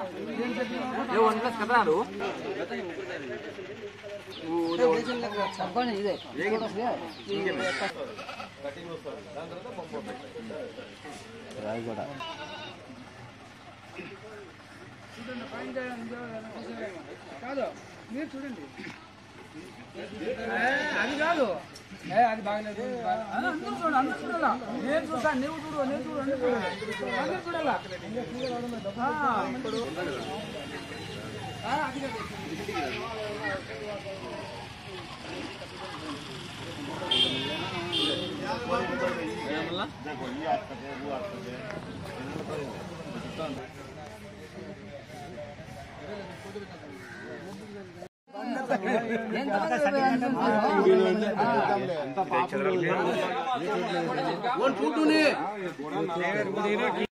ఏ one plus కదా నాడు ఇదే కాదు మీరు చూడండి ఏ, అది కాదు ఏ అది బాగలేదు ఇది బాగలేదు. ఆ, అందరూ చూడు అందరూ చూడాలా నేను చూసాను నువ్వు చూడు నేను చూడు అందరూ చూడు అందరూ చూడాలా ఆ, ఆ, అది కాదు. ఎంత